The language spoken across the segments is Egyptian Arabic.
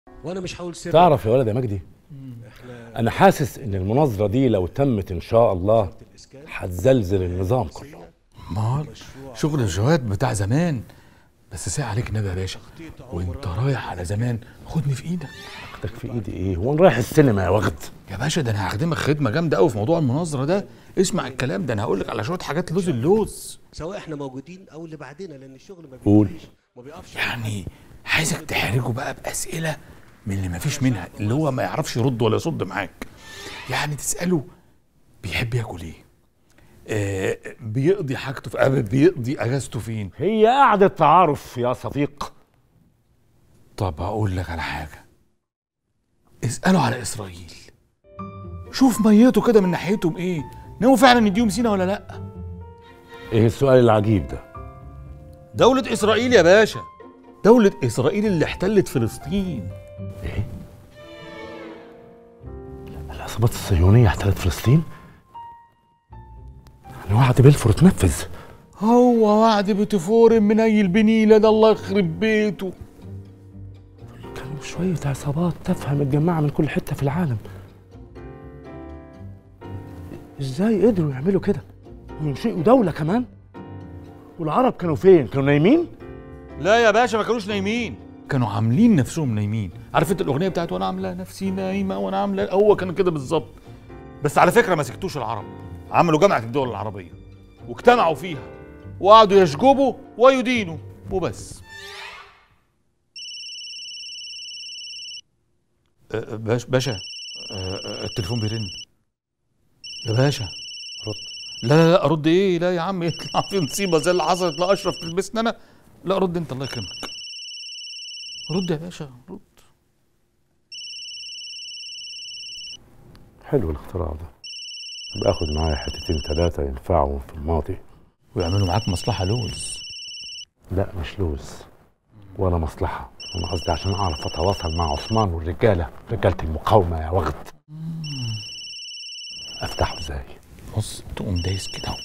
وانا مش هقول سر تعرف يا ولد يا مجدي احنا انا حاسس ان المناظره دي لو تمت ان شاء الله الاسكان هتزلزل النظام كله ما هو شغل الجواد بتاع زمان بس ساعة عليك نبي يا باشا وانت رايح على زمان خدني في ايدك اخدك في ايدي ايه هو انا رايح السينما يا وغد يا باشا ده انا هخدمك خدمه جامده قوي في موضوع المناظره ده اسمع الكلام ده انا هقول لك على شويه حاجات لوز اللوز سواء احنا موجودين او اللي بعدنا لان الشغل ما قول. بيقفش ما بيقفش يعني عايزك تحرجه بقى باسئله من اللي ما فيش منها اللي هو ما يعرفش يرد ولا يصد معاك يعني تساله بيحب ياكل ايه آه بيقضي حاجته في آه بيقضي اجازته فين هي قعده تعارف يا صديق طب هقول لك على حاجه اساله على اسرائيل شوف ميته كده من ناحيتهم ايه ناوي فعلا يديهم سينا ولا لا ايه السؤال العجيب ده دولة إسرائيل يا باشا دولة إسرائيل اللي احتلت فلسطين ايه العصابات الصهيونيه احتلت فلسطين انا وعد بلفور اتنفذ هو وعد بتفور منيل بنيلة ده الله يخرب بيته كانوا شويه عصابات تافهه متجمعه من كل حته في العالم ازاي قدروا يعملوا كده وينشئوا دوله كمان والعرب كانوا فين كانوا نايمين لا يا باشا ما كانوش نايمين كانوا عاملين نفسهم نايمين عارف انت الاغنيه بتاعت وانا عامله نفسي نايمه وانا عامله هو كان كده بالظبط بس على فكره ما سكتوش العرب عملوا جامعه الدول العربيه واجتمعوا فيها وقعدوا يشجبوا ويدينوا وبس أه، باش باشا أه، أه، التليفون بيرن يا باشا رد لا لا لا ارد ايه لا يا عم يطلع في مصيبه زي اللي حصلت لاشرف تلبسني انا لا رد انت الله يكرمك رد يا باشا رد حلو الاختراع ده باخد معايا حتتين ثلاثه ينفعوا في الماضي ويعملوا معاك مصلحه لوز لا مش لوز ولا مصلحة أنا قصدي عشان أعرف أتواصل مع عثمان والرجالة رجالة المقاومة يا وغد أفتحه إزاي؟ بص تقوم دايس كده اهو.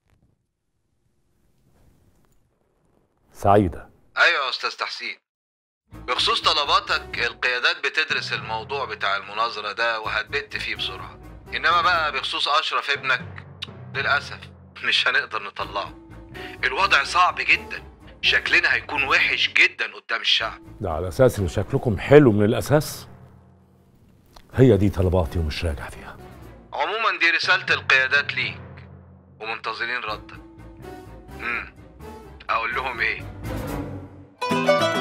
سعيدة ايوه يا استاذ تحسين بخصوص طلباتك القيادات بتدرس الموضوع بتاع المناظره ده وهتبت فيه بسرعه انما بقى بخصوص اشرف ابنك للاسف مش هنقدر نطلعه الوضع صعب جدا شكلنا هيكون وحش جدا قدام الشعب ده على أساس إن شكلكم حلو من الأساس هي دي طلباتي ومش راجع فيها عموما دي رساله القيادات ليك ومنتظرين ردك امم اقول لهم ايه